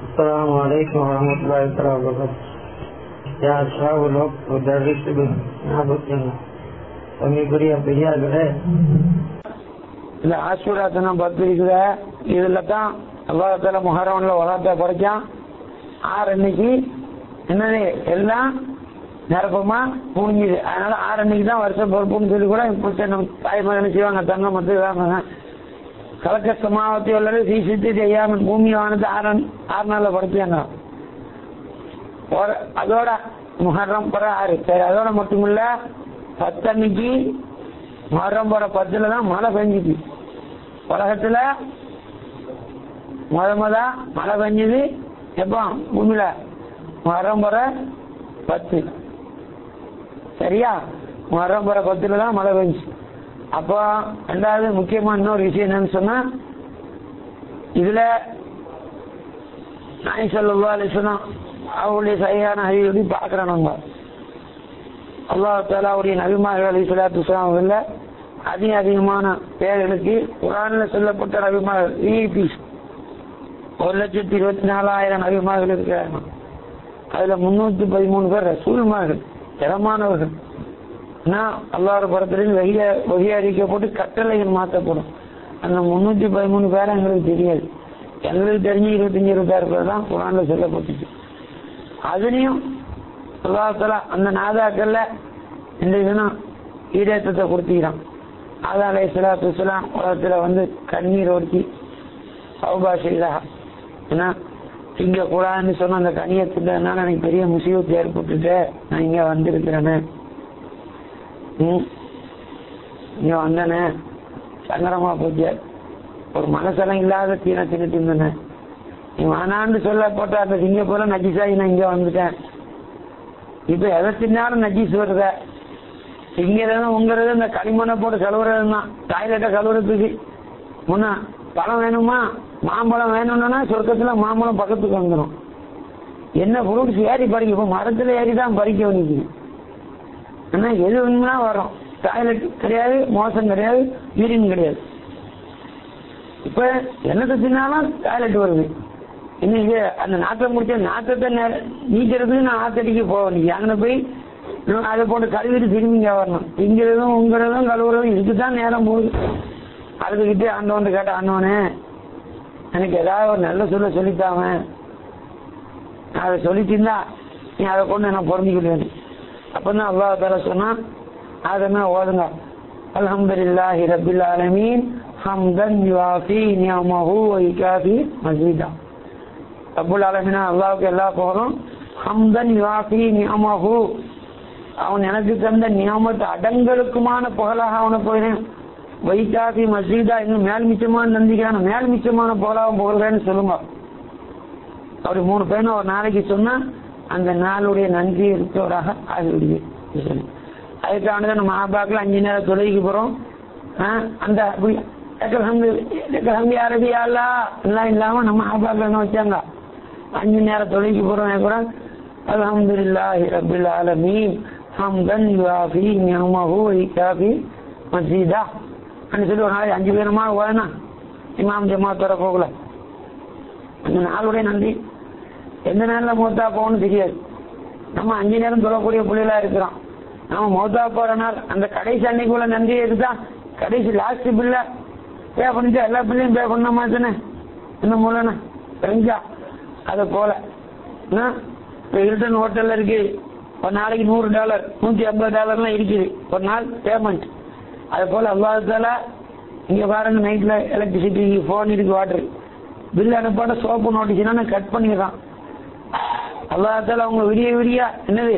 السلام عليكم ورحمة الله تعالى وبركاته يا أصحاب الوقت ودرس ஞாபகத்தின் தம்பிக்குரிய பெரியார்களே இந்த ஆசூரா தினம் பத்து இருக்குத இதுல தான் அல்லாஹால முஹரம்ல உலகத்தை குறைச்சான் ஆறு அன்னைக்கு என்னது எல்லாம் நிரப்பமா முடிஞ்சுது அதனால ஆறு அன்னைக்கு தான் வருஷம் பொறுப்புன்னு சொல்லி கூட இப்போ நம்ம தாய்மார் என்ன செய்வாங்க தங்கம் மத்து வாங்க கலக்க சமாவத்தி உள்ளது சீசித்து செய்யாம பூமி வானது ஆறு ஆறு நாள்ல படைச்சாங்க ஒரு- அதோட முஹர்ரம் பிற ஆறு சரி அதோட மட்டும் இல்ல பத்தன்னைக்கு முஹர்ரம் போற பத்துல தான் மழை பெஞ்சுது உலகத்துல முத முத மழை பெஞ்சது எப்போ பூமியில முஹர்ரம் போற பத்து சரியா முஹர்ரம் போற பத்துல தான் மழை பெஞ்சு அப்போ ரெண்டாவது முக்கியமான இன்னொரு விஷயம் என்னன்னு சொன்னா இதுல நாய் சொல்லா அலிஸ்லாம் அவருடைய சரியான அறிவுரை பார்க்கிறோம் நம்ம அல்லாஹ் தாலாவுடைய நபிமார்கள் அலி சலாத்து அவங்கள அதிக அதிகமான பேர்களுக்கு குரான்ல சொல்லப்பட்ட நபிமார்கள் விஐபிஸ் ஒரு லட்சத்தி இருபத்தி நாலாயிரம் நபிமார்கள் இருக்கிறாங்க அதுல முன்னூத்தி பதிமூணு பேர் ரசூல்மார்கள் திறமானவர்கள் ஆனால் அல்லாஹ் படத்திலிருந்து வகிய வகி அறிக்கப்பட்டு கட்டளைகள் மாற்றப்படும் அந்த முன்னூத்தி பதிமூணு பேரை எங்களுக்கு தெரியாது எங்களுக்கு தெரிஞ்சு இருபத்தஞ்சு இருபத்தாறு பேர் தான் குரான்ல சொல்லப்பட்டுச்சு அதுலயும் அல்லாஹால அந்த நாதாக்கள்ல இந்த தினம் ஈரேற்றத்தை கொடுத்துக்கிறான் ஆதா அலை சலாத்து வலாம் உலகத்துல வந்து கண்ணீர் ஒடுக்கி சௌபா செய்தா ஏன்னா இங்க கூடாதுன்னு சொன்ன அந்த கனியை திட்டதுனால எனக்கு பெரிய முசீபத்து ஏற்பட்டுட்டு நான் இங்க வந்திருக்கிறேன்னு ம். இங்க வந்தனே சங்கடமா போச்சு ஒரு மனசெல்லாம் இல்லாத தீன தின்னுட்டு இருந்தேன் நீ வேணான்னு சொல்லப்பட்ட அந்த சிங்கப்பூர நஜிசாகி நான் இங்க வந்துட்டேன் இப்ப எதை தின்னாலும் நஜீஸ் வருத திங்கிறது உங்கிறது இந்த களிமண்ணை போட்டு கழுவுறது தான் டாய்லெட்டை கழுவுறதுக்கு முன்ன பழம் வேணுமா மாம்பழம் வேணும்னா சொர்க்கத்துல மாம்பழம் பக்கத்துக்கு வந்துடும் என்ன ஃப்ரூட்ஸ் ஏறி பறிக்க இப்போ மரத்துல ஏறி தான் பறிக்க வேண்டியது ஆனா எது வேணும்னா வரும் டாய்லெட் கிடையாது மோசம் கிடையாது யூரின் கிடையாது இப்ப என்னத்தை தின்னாலும் டாய்லெட் வருது இன்னும் இது அந்த நாட்டை முடிச்ச நாட்டத்தை நே- நீக்கிறதுக்கு நான் ஆத்தடிக்கு போக வேண்டியது அங்கே போய் இன்னும் அதை போட்டு கழுவிட்டு திரும்பி இங்க வரணும் திங்கிறதும் உங்கிறதும் கழுவுறதும் இதுக்கு தான் நேரம் போகுது அதுக்கிட்டே ஆண்டவன் கேட்ட ஆண்டவனே எனக்கு ஏதாவது ஒரு நல்ல சொல்ல சொல்லித்தாம நான் அதை சொல்லிட்டீங்களா நீ அதை கொண்டு நான் பொருந்திக்கிட்டேன் அப்பதான் அல்லாஹ் தால சொன்னா அதமே ஓதுங்க அல்ஹம்துலில்லாஹி ரப்பில் ஆலமீன் ஹம்தன் யுவாஃபி நியமஹு வ யுகாஃபி மஸீதா ரப்புல் ஆலமீனா அல்லாஹ்வுக்கு எல்லா புகழும் ஹம்தன் யுவாஃபி நியமஹு அவன் எனக்கு தந்த நியமத்து அடங்கலுக்குமான புகழாக அவனை போகிறேன் வைகாஃபி மசீதா இன்னும் மேல் மிச்சமான நந்திக்கிறான் மேல் மிச்சமான புகழாக புகழ்றேன்னு சொல்லுங்க அப்படி மூணு பேரும் ஒரு நாளைக்கு சொன்னா அந்த நாளுடைய நன்றி இருக்கவராக ஆகிவிடுது அதுக்கானது நம்ம ஆபாக்கில் அஞ்சு நேரம் தொழுகைக்கு போறோம் ஆ, அந்த அப்படி எக்கல் ஹம்து எக்கல் ஹம்தி அரபியா அல்லா எல்லாம் இல்லாம நம்ம ஆபாக்கில் என்ன வச்சாங்க அஞ்சு நேரம் தொழுகைக்கு போறோம் கூட அல்ஹம்துலில்லாஹி ரப்பில் ஆலமீன் ஹம்தன் யுவாஃபி நியமஹு வ யுகாஃபி மஸீதா அப்படின்னு சொல்லி ஒரு நாளைக்கு அஞ்சு பேருமா ஓதனா இமாம் ஜமாத்தோட போகல அந்த நாளுடைய நன்றி எந்த நாள்ல மூத்தா போகணும்னு தெரியாது நம்ம அஞ்சு நேரம் சொல்லக்கூடிய பிள்ளைகளா இருக்கிறோம் நம்ம மூத்தா போற நாள் அந்த கடைசி அன்னைக்குள்ள நன்றி இருக்குதான் கடைசி லாஸ்ட் பில்ல பே பண்ணிட்டு எல்லா பிள்ளையும் பே பண்ண மாட்டேனே என்ன மூலனா தெரிஞ்சா அதை போல என்ன? இப்ப ஹில்டன் ஹோட்டல்ல இருக்கு ஒரு நாளைக்கு நூறு டாலர் நூத்தி ஐம்பது டாலர்லாம் இருக்குது ஒரு நாள் பேமெண்ட் அது போல அல்லாஹால இங்க பாருங்க நைட்ல எலக்ட்ரிசிட்டி போன் இருக்கு வாட்டர் பில் அனுப்பாட சோப்பு நோட்டீஸ்னா கட் பண்ணிடுறான் அல்லாஹால அவங்க விடிய விடியா என்னது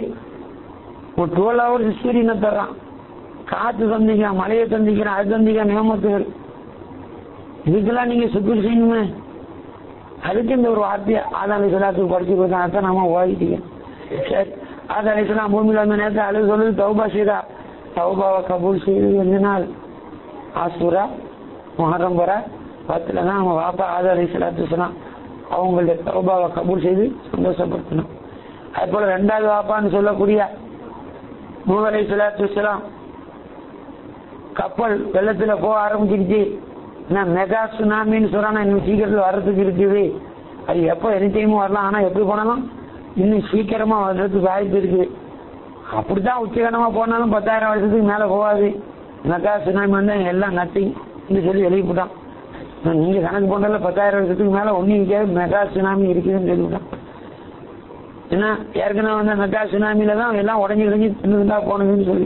ஒரு டுவெல் ஹவர்ஸ் சூரியனை தர்றான் காத்து தந்திக்கிறான் மழையை தந்திக்கிறான் அது தந்திக்கிறான் நியமத்துகள் இதுக்கெல்லாம் நீங்க சுக்குர் செய்யணுமே அதுக்கு இந்த ஒரு வார்த்தையை ஆதான சிலாத்துக்கு படிச்சு கொடுத்தா அதான் நாம ஓதிட்டீங்க சரி ஆதான சிலாம் பூமியில அந்த நேரத்தை அழுது சொல்லுது தௌபா செய்தா தௌபாவை கபூல் செய்து எந்த நாள் ஆசூரா முஹர்ரம் வர பத்துல தான் அவங்க வாப்பா ஆதார சிலாத்து சொன்னான் அவங்களுடைய தௌபாவை கபூல் செய்து சந்தோஷப்படுத்தணும் அது போல ரெண்டாவது வாப்பான்னு சொல்லக்கூடிய மூவரை சிலாத்து சலாம் கப்பல் வெள்ளத்துல போக ஆரம்பிச்சிருச்சு என்ன மெகா சுனாமின்னு சொல்றானா இன்னும் சீக்கிரத்துல வர்றதுக்கு இருக்குது அது எப்போ எனி டைமும் வரலாம் ஆனா எப்படி போனாலும் இன்னும் சீக்கிரமா வர்றதுக்கு வாய்ப்பு இருக்கு அப்படித்தான் உச்சகனமா போனாலும் பத்தாயிரம் வருஷத்துக்கு மேல போகாது மெக்கா சுனாமி வந்தா எல்லாம் நத்திங் சொல்லி வெளியிட்டான் நீங்க கணக்கு போட்டதுல பத்தாயிரம் வருஷத்துக்கு மேல ஒன்னும் இருக்காது மெகா சுனாமி இருக்குதுன்னு சொல்லிவிட்டான் ஏன்னா ஏற்கனவே வந்த மெக்கா சுனாமில தான் எல்லாம் உடஞ்சி உடஞ்சி தின்னுதான் போனதுன்னு சொல்லி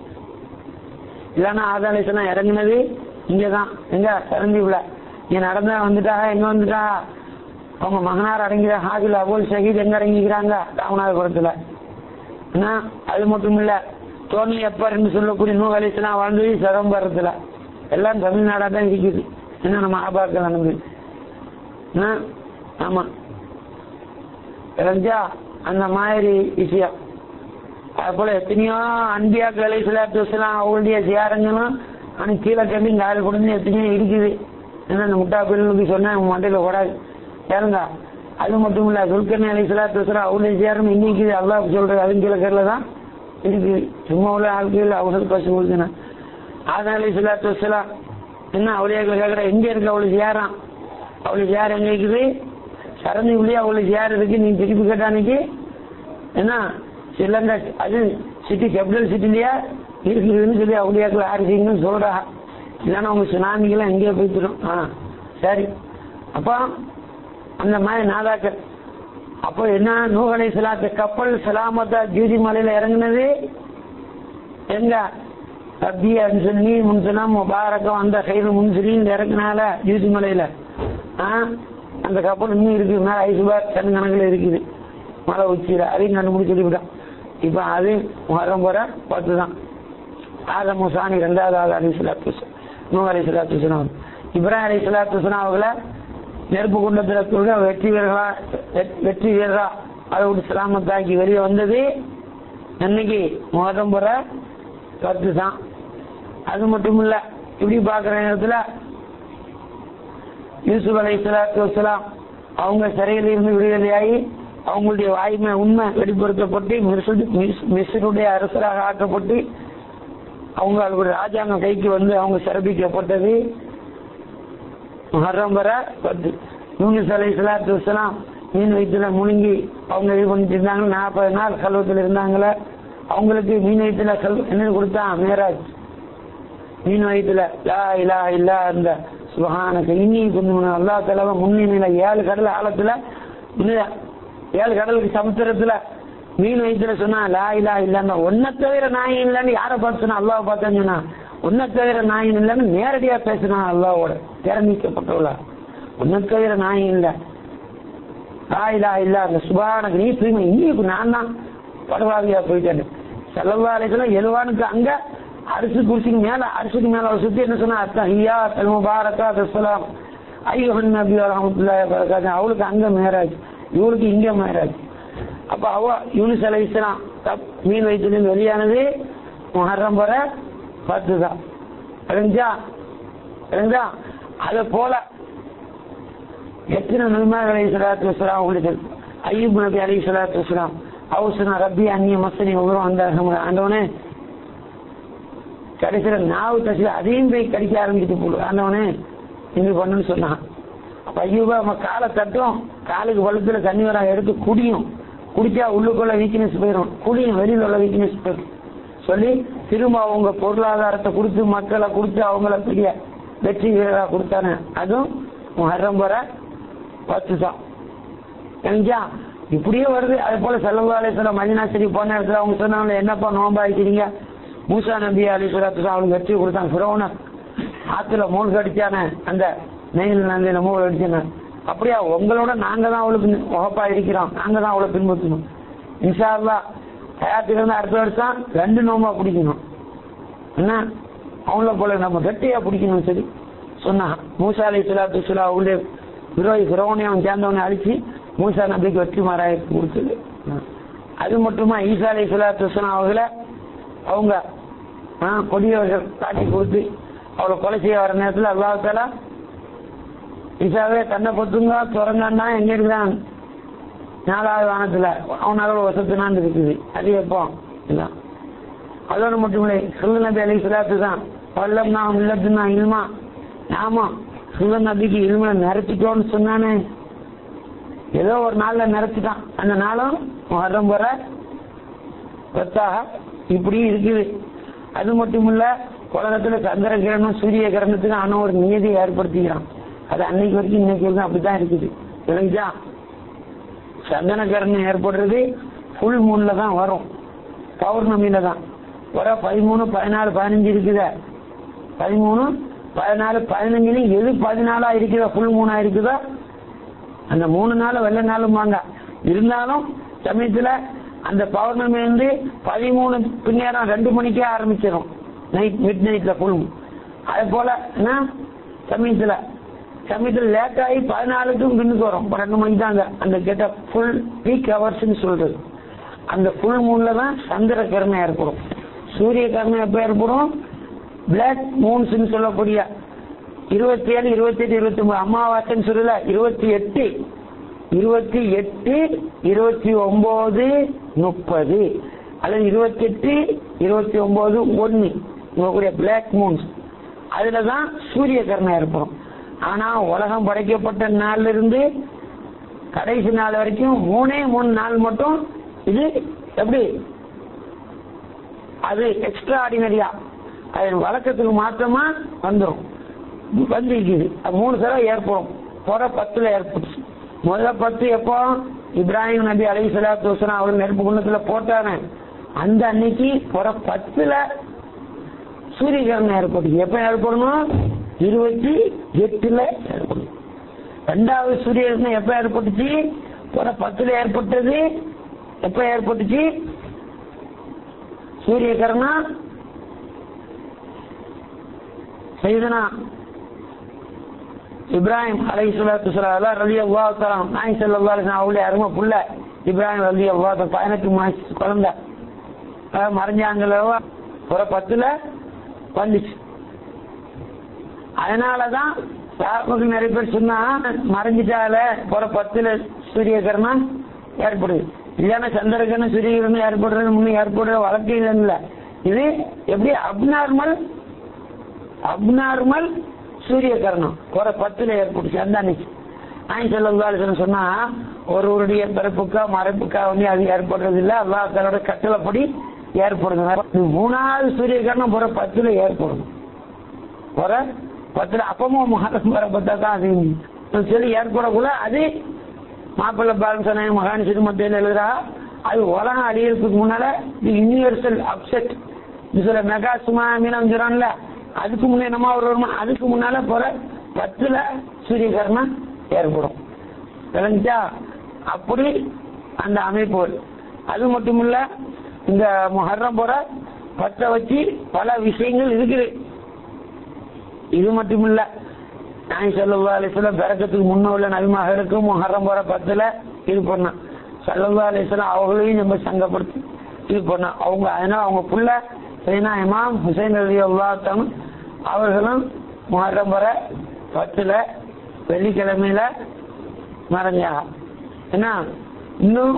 இல்லைன்னா ஆதாலேசெல்லாம் இறங்குனது இங்கதான் எங்க இறந்திவுல இங்க நடந்தா வந்துட்டா எங்க வந்துட்டா அவங்க மகனார் அடங்கிற ஹாஜில் அபோல் ஷஹீத் எங்க இறங்கிக்கிறாங்க ராமநாதபுரத்துல என்ன அது மட்டும் இல்ல தோனி எப்பர்னு சொல்லக்கூடிய நூல் அலிஸ்லாம் வாழ்ந்தது சிதம்பரத்துல எல்லாம் தமிழ்நாடா தான் இருக்குது என்ன நம்ம ஆபாக்கள் நடந்து என்ன? ஆமா தெரிஞ்சா அந்த மாதிரி விஷயம் அது போல எத்தனையோ அன்பியாக்கள் அலை சிலாத்து வசலாம் அவங்களுடைய சியாரங்களும் ஆனா கீழே கம்பி கால் கொடுந்து எத்தனையோ இருக்குது என்ன இந்த முட்டா பிள்ளைக்கு சொன்னா உங்க மண்டையில கூடாது கேளுங்க அது மட்டும் இல்ல துல்கர்ணி அலை சிலாத்து வசலாம் அவங்களுடைய சியாரம் இன்னைக்கு அல்லாஹ் சொல்றது அதுவும் கீழே கேரள தான் இருக்குது சும்மா உள்ள ஆட்கள் அவங்களுக்கு பசு கொடுத்துனா ஆதம் அலை சிலாத்து வசலாம் என்ன அவளியாக்கள் கேட்கற எங்க இருக்கு அவளுக்கு சியாரம் அவளுக்கு சியாரம் எங்க இருக்குது சரந்தி உள்ளே அவளுக்கு சியாரம் இருக்கு நீ திருப்பி கேட்டானிக்கு என்ன ஸ்ரீலங்கா அது சிட்டி கேபிட்டல் சிட்டிலயா இருக்குதுன்னு சொல்லி அவளியாக்கள் ஆரிசிங்கன்னு சொல்றா இல்லைன்னா அவங்க சுனாமிக்கெல்லாம் எங்கேயோ போய்த்திடும் ஆ சரி அப்போ அந்த மாதிரி நாதாக்கள் அப்போ என்ன நூகலை சலாத்து கப்பல் சலாமத்தா ஜூதி மலையில இறங்குனது எங்க ரப்பி அன்சனி முன்சனா முபாரக்கம் அந்த கைது முன்சிரின்னு இறக்குனால ஜூதி மலையில ஆ அந்த கப்பல் இன்னும் இருக்கு மேல ஐசுபார் கண் கணக்குல இருக்குது மலை உச்சியில அதையும் கண்டுபிடிச்சு சொல்லிவிட்டான் இப்ப அது மரம் போற பத்து தான் ஆதம் முசானி ரெண்டாவது ஆள் அலி சலாத்து நூ அலி சலாத்து இப்ராஹிம் அலி சலாத்து அவர்களை நெருப்பு குண்டத்தில் கூட வெற்றி வீரர்களா வெ- வெற்றி வீரரா அதை விட்டு சிலாமத்தாக்கி வெளியே வந்தது இன்னைக்கு முகரம் போற பத்து தான் அது மட்டும் இல்ல இப்படி பாக்குற நேரத்துல யூசுப் அலை சலாத்து வசலாம் அவங்க சிறையில் இருந்து விடுதலையாகி அவங்களுடைய வாய்மை உண்மை வெளிப்படுத்தப்பட்டு மிஸ்ரு- மிஸ்- மிஸ்ருடைய அரசராக ஆக்கப்பட்டு அவங்க அவங்களுடைய ராஜாங்கம் கைக்கு வந்து அவங்க சிறப்பிக்கப்பட்டது மஹரம் வர பத்து யூனிஸ் அலை சலாத்து வசலாம் மீன் வயிற்றுல முழுங்கி அவங்க இது பண்ணிட்டு இருந்தாங்க நாற்பது நாள் கல்வத்தில் இருந்தாங்களே அவங்களுக்கு மீன் வயிற்றுல கல் என்ன கொடுத்தான் மேராஜ் மீன் வயிற்றுல லா இலா இல்லா அந்த சுபஹானக இன்னி கொஞ்சம் அல்லா தலவ முன்னிலையில ஏழு கடல் ஆழத்துல இல்ல ஏழு கடலுக்கு சமுத்திரத்துல மீன் வயிற்றுல சொன்னா லா இலா இல்லன்னா ஒன்ன தவிர நாய் இல்லைன்னு யாரை பார்த்து சொன்னா அல்லாவை பார்த்தேன்னு சொன்னா ஒன்ன தவிர நாயின் இல்லைன்னு நேரடியா பேசினா அல்லாவோட திறமிக்கப்பட்டவளா ஒன்ன தவிர நாய் இல்லை ஆயிலா இல்ல அந்த சுபானக்கு நீ தூய்மை இன்னைக்கு நான் தான் படுவாதியா போயிட்டேன் செல்லவா அலைக்கலாம் எழுவானுக்கு அங்க அரிசி குடிசிக்கு மேல அரிசிக்கு மேல அவர் சுத்தி என்ன சொன்னா அத்தா ஐயா தல் முபாரக்கா தஸ்லாம் ஐயோஹன் நபி ரஹமத்துல்லாஹி வரகாத்து அவளுக்கு அங்க மேராஜ் இவளுக்கு இங்க மேராஜ் அப்ப அவ யூனிஸ் அலை இஸ்லாம் மீன் வயிற்றுலேருந்து வெளியானது முஹர்ரம் வர பத்து தான் தெரிஞ்சா தெரிஞ்சா அதை போல எத்தனை நபிமார் அலி சலாத்து வசலாம் உங்களுக்கு ஐயூப் நபி அலி சலாத்து வசலாம் அவசனா ரப்பி அந்நிய மசனி ஒவ்வொரு அந்த ஆண்டவனே கடைசியில நாவு தசி அதையும் போய் கடிக்க ஆரம்பிச்சுட்டு போடு ஆண்டவனே இது பண்ணுன்னு சொன்னான் அப்ப ஐயூபா நம்ம காலை தட்டும் காலுக்கு வலுத்துல தண்ணி வர எடுத்து குடியும் குடிச்சா உள்ளுக்குள்ள வீக்னஸ் போயிடும் குடியும் வெளியில உள்ள வீக்னஸ் போயிடும் சொல்லி திரும்ப அவங்க பொருளாதாரத்தை கொடுத்து மக்களை கொடுத்து அவங்கள பெரிய வெற்றி வீரரா கொடுத்தானே அதுவும் முஹர்ரம் வர பத்து தான் தெரிஞ்சா இப்படியே வருது அது போல செல்லவா அலிஸ்வரம் மதினா சரி போன இடத்துல அவங்க சொன்னாங்க என்னப்பா நோம்பா இருக்கிறீங்க மூசா நபி அலிஸ்வரத்து அவங்களுக்கு வெற்றி கொடுத்தாங்க ஃபிரௌன ஆத்துல மூழ்க அடிச்சானே அந்த நெயில் நந்தியில மூழ்க அடிச்சானே அப்படியா உங்களோட நாங்க தான் அவளுக்கு உகப்பா இருக்கிறோம் நாங்க தான் அவளை பின்பற்றணும் இன்ஷா அல்லா ஹயாத்துக்கு இருந்து அடுத்த வருஷம் ரெண்டு நோம்பா பிடிக்கணும் என்ன அவங்கள போல நம்ம கட்டியா பிடிக்கணும் சரி சொன்னா மூசா அலி சுலாத்து சுலா அவங்களுடைய விரோதி பிறவனை அவன் சேர்ந்தவனை அழிச்சு மூசா நபிக்கு வெற்றி மாறாய கொடுத்தது அது மட்டுமா ஈசா அலி சுலாத்து சுலா அவங்கள அவங்க ஆ, கொடியவர்கள் காட்டி கொடுத்து அவளை கொலை செய்ய வர நேரத்தில் அல்லாஹால ஈசாவே தன்னை பொத்துங்க திறந்தான்னா எங்க இருக்கிறான் நாலாவது வானத்துல அவனால வசத்தினான்னு இருக்குது அது எப்போ இதான் அதோட மட்டும் இல்லை சிறு நபி அலி சுலாத்து தான் பல்லம் நான் இல்லத்துனா இல்மா நாம சிறு நபிக்கு இல்ம நிரப்பிட்டோம்னு சொன்னானே ஏதோ ஒரு நாள்ல நிறைச்சிட்டான் அந்த நாளும் முகரம் வர பத்தாக இப்படி இருக்குது அது மட்டும் இல்ல உலகத்துல சந்திர கிரகணம் சூரிய கிரகணத்துக்கு ஆன ஒரு நியதியை ஏற்படுத்திக்கிறான் அது அன்னைக்கு வரைக்கும் இன்னைக்கு வரைக்கும் அப்படித்தான் இருக்குது விளங்குச்சா சந்தன கிரகணம் ஏற்படுறது ஃபுல் மூன்ல தான் வரும் பௌர்ணமியில தான் வர பதிமூணு பதினாலு பதினஞ்சு இருக்குத பதிமூணு பதினாலு பதினஞ்சுலையும் எது பதினாலா இருக்குதோ ஃபுல் மூணா இருக்குதோ அந்த மூணு நாள் வெள்ள நாளும் வாங்க இருந்தாலும் சமயத்துல அந்த பௌர்ணமி வந்து பதிமூணு பின்னேரம் ரெண்டு மணிக்கே ஆரம்பிச்சிடும் நைட் மிட் நைட்ல ஃபுல் அது போல என்ன சமயத்துல சமயத்துல லேட் ஆகி பதினாலுக்கும் பின்னுக்கு வரும் இப்ப ரெண்டு மணிக்கு தாங்க அந்த கெட்ட ஃபுல் பீக் ஹவர்ஸ்னு சொல்றது அந்த ஃபுல் மூன்ல தான் சந்திர கருணை ஏற்படும் சூரிய கருணை எப்ப ஏற்படும் பிளாக் மூன்ஸ்னு சொல்லக்கூடிய இருபத்தி ஏழு இருபத்தி எட்டு இருபத்தி ஒன்பது அமாவாசைன்னு சொல்லல இருபத்தி எட்டு இருபத்தி எட்டு இருபத்தி ஒன்பது முப்பது அல்லது இருபத்தி எட்டு இருபத்தி ஒன்பது ஒன்னு உங்களுடைய பிளாக் மூன்ஸ் அதுலதான் சூரிய கருணை ஏற்படும் ஆனா உலகம் படைக்கப்பட்ட நாள்ல இருந்து கடைசி நாள் வரைக்கும் மூணே மூணு நாள் மட்டும் இது எப்படி அது எக்ஸ்ட்ரா ஆர்டினரியா அது வழக்கத்துக்கு மாற்றமா வந்துடும் வந்திருக்குது அது மூணு தடவை ஏற்படும் புற பத்துல ஏற்பட்டுச்சு முதல்ல பத்து எப்போ இப்ராஹிம் நபி அலி சலாத்து வசலாம் அவர் நெருப்பு குண்டத்துல போட்டாங்க அந்த அன்னைக்கு புற பத்துல சூரிய கிரகணம் ஏற்பட்டுச்சு எப்ப ஏற்படணும் இருபத்தி எட்டுல ஏற்படும் ரெண்டாவது சூரிய கிரகணம் எப்ப ஏற்பட்டுச்சு புற பத்துல ஏற்பட்டது எப்ப ஏற்பட்டுச்சு சூரிய கிரகணம் செய்தனா இப்ராஹிம் அலை சுலாத்து சொல்லா ரலி அல்லா தலாம் நாய் செல்லா அவளுடைய அருமை புள்ள இப்ராஹிம் ரலி அல்லா பதினெட்டு மாசம் குழந்தை அஹ் மறைஞ்சாங்களவா ஒரு பத்துல வந்துச்சு அதனாலதான் சாப்பிட்டு நிறைய பேர் சொன்னா மறைஞ்சிட்டால ஒரு பத்துல சூரிய கிரணம் ஏற்படுது இல்லைன்னா சந்திரகிரணம் சூரிய கிரணம் ஏற்படுறது முன்ன ஏற்படுற வழக்கம் இல்ல இது எப்படி அப்நார்மல் அப்நார்மல் சூரிய கரணம் ஒரு பத்துல ஏற்பட்டுச்சு அந்த அன்னைக்கு ஆயின் செல்லம் சொன்னா ஒருவருடைய பிறப்புக்கா மறைப்புக்கா வந்து அது ஏற்படுறது இல்ல அல்லா தன்னோட கட்டளைப்படி ஏற்படுது இது மூணாவது சூரிய கரணம் ஒரு பத்துல ஏற்படும் ஒரு பத்துல அப்பமும் மகாரம் வர பார்த்தா தான் அது சொல்லி ஏற்படக்குள்ள அது மாப்பிள்ளை பாலசனை மகான் சிறுமத்தையில் எழுதுறா அது உலகம் அழியறதுக்கு முன்னால இது யூனிவர்சல் அப்செட் இது சொல்ல மெகா சுமாமின்னு சொல்றான்ல அதுக்கு முன்னே நம்ம ஒரு வருமா அதுக்கு முன்னால போற பத்துல சூரிய கரணம் ஏற்படும் விளங்கிச்சா அப்படி அந்த அமைப்பு அது மட்டும் இல்ல இந்த முஹர்ரம் போற பத்த வச்சு பல விஷயங்கள் இருக்குது இது மட்டும் இல்ல நாய் சல்லா அலிஸ்லாம் பிறக்கத்துக்கு முன்ன உள்ள நபிமகருக்கும் முஹர்ரம் போற பத்துல இது பண்ணான் சல்லா அலிஸ்லாம் அவங்களையும் நம்ம சங்கப்படுத்தி இது பண்ணான் அவங்க அதனால அவங்க புள்ள சைனா இமாம் ஹுசைன் அலி அல்லாத்தம் அவர்களும் முஹர்ரம் வர பத்துல வெள்ளிக்கிழமையில மறைஞ்சாங்க என்ன இன்னும்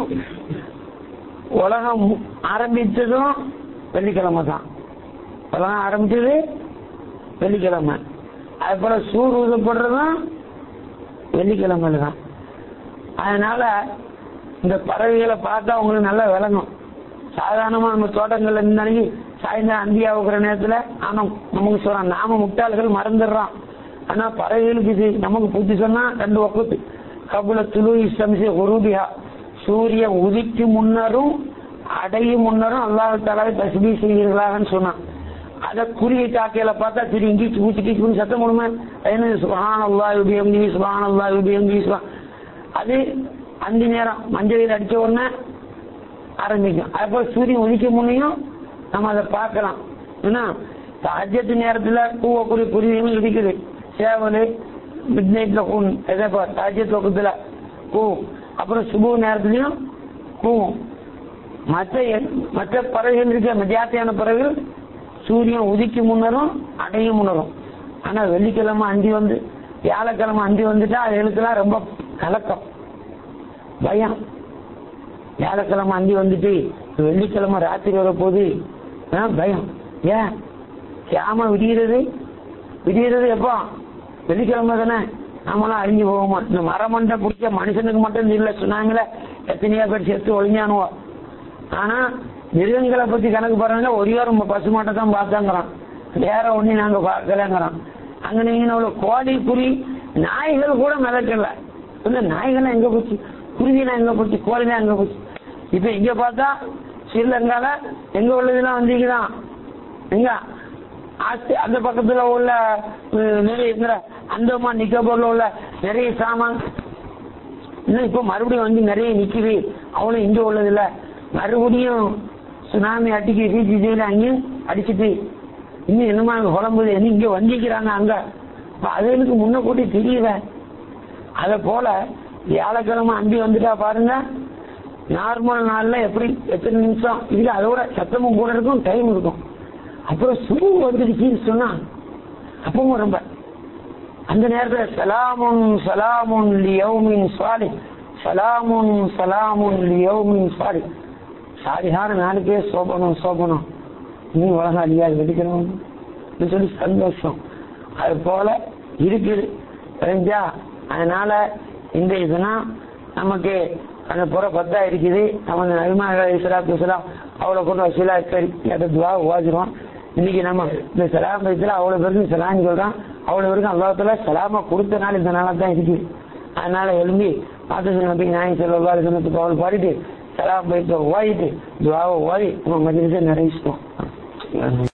உலகம் ஆரம்பித்ததும் வெள்ளிக்கிழமை தான் உலகம் ஆரம்பிச்சது வெள்ளிக்கிழமை அது போல சூர் ஊதப்படுறதும் வெள்ளிக்கிழமையில தான் அதனால இந்த பறவைகளை பார்த்தா உங்களுக்கு நல்லா விளங்கும் சாதாரணமா நம்ம தோட்டங்கள்ல இருந்தாலும் சாயந்தரம் அந்தியா வைக்கிற நேரத்துல ஆனா நமக்கு சொல்றான் நாம முட்டாள்கள் மறந்துடுறோம் ஆனா பறவைகளுக்கு இது நமக்கு புத்தி சொன்னா ரெண்டு ஒக்கத்து கபுல துளு இசம்சி உருபியா சூரியன் உதிக்கு முன்னரும் அடையும் முன்னரும் அல்லாஹ் தலாவை தஸ்பீ செய்கிறீர்களான்னு சொன்னான் அத குருவி காக்கையில பார்த்தா திரு இங்கி ஊச்சி கீச்சு சத்தம் போடுமே என்ன சுகான் அல்லா உபயங்கி சுகான் அல்லா உபயங்கி சுகான் அது அஞ்சு நேரம் மஞ்சள் வெயில் அடிச்ச உடனே ஆரம்பிக்கும் அப்போ சூரியன் உதிக்க முன்னையும் நம்ம அதை பார்க்கலாம் என்ன அஜத்து நேரத்துல கூவக்குடி குருவியும் இருக்குது சேவல் மிட் நைட்ல கூவும் எதப்பா தாஜ்யத் வக்கத்துல கூவும் அப்புறம் சுபு நேரத்துலயும் கூவும் மற்ற எ- மற்ற பறவைகள் இருக்க மத்தியாத்தியான பறவைகள் சூரியன் உதிக்கு முன்னரும் அடையும் முன்னரும் ஆனா வெள்ளிக்கிழமை அந்தி வந்து வியாழக்கிழமை அந்தி வந்துட்டா அதுகளுக்கெல்லாம் ரொம்ப கலக்கம் பயம் வியாழக்கிழமை அந்தி வந்துட்டு வெள்ளிக்கிழமை ராத்திரி வரப்போகுது ஆ, பயம் ஏன் கியாம விடிகிறது விடிகிறது எப்போ வெள்ளிக்கிழமை தானே நம்மளாம் அழிஞ்சு போவோமா இந்த மரமண்டை பிடிச்ச மனுஷனுக்கு மட்டும் இல்ல சொன்னாங்களே எத்தனையோ பேர் செத்து ஒழிஞ்சானுவோ ஆனா மிருகங்களை பத்தி கணக்கு போறாங்க ஒரே ஒரு பசுமாட்டை தான் பார்த்தாங்கிறான் வேற ஒண்ணு நாங்க பார்க்கலங்கிறோம் அங்க நீங்க உள்ள கோழி குருவி நாய்கள் கூட மிதக்கல இந்த நாய்கள்லாம் எங்க போச்சு குருவிலாம் எங்க போச்சு கோழிலாம் எங்க போச்சு இப்ப இங்க பார்த்தா ஸ்ரீலங்கால எங்க உள்ளதெல்லாம் வந்தீங்கதான் எங்க ஆஸ்தி அந்த பக்கத்துல உள்ள அஹ், நிறைய இந்த அந்தமான் நிக்கோபர்ல உள்ள நிறைய சாமான் இன்னும் இப்போ மறுபடியும் வந்து நிறைய நிக்குது அவ்வளவு இங்க உள்ளது இல்ல மறுபடியும் சுனாமி அடிக்கு வீச்சு அங்கேயும் அடிச்சுட்டு இன்னும் என்னமா அங்க குழம்புது இன்னும் இங்க வந்திக்கிறாங்க அங்க அப்ப அதுகளுக்கு முன்ன கூட்டி தெரியல அத போல வியாழக்கிழமை அம்பி வந்துட்டா பாருங்க நார்மல் நாள்ல எப்படி எத்தனை நிமிஷம் இதுல அதோட சத்தமும் கூட இருக்கும் டைம் இருக்கும் அப்புறம் சுமு வந்துடுச்சுன்னு சொன்னா அப்பவும் ரொம்ப அந்த நேரத்துல சலாமுன் சலாமுன் லியௌமின் சாலி சலாமுன் சலாமுன் லியௌமின் சாலி சாலிஹான நாளுக்கே சோபனம் சோபனம் நீ உலகம் அழியாது வெடிக்கிறோம் சொல்லி சந்தோஷம் அது போல இருக்குது தெரிஞ்சா அதனால இந்த இதுனா நமக்கு அந்த புற பத்தா இருக்குது நமக்கு நபிமாக இஸ்லாத்து இஸ்லாம் அவ்வளோ கொண்டு வசூலா சரி கேட்ட துவா ஓதிருவோம் இன்னைக்கு நம்ம இந்த சலாம் வயசுல அவ்வளவு பேருக்கு சலாம் சொல்றோம் அவ்வளவு பேருக்கு அல்லாத்துல சலாமா கொடுத்த நாள் இந்த நாளா தான் இருக்குது அதனால எழும்பி பார்த்து நபி நாய் செல்வா சொன்னதுக்கு அவள் பாடிட்டு சலாம் போயிட்டு ஓடிட்டு துவாவை ஓடி நம்ம மதியத்தை நிறைவேற்றுவோம்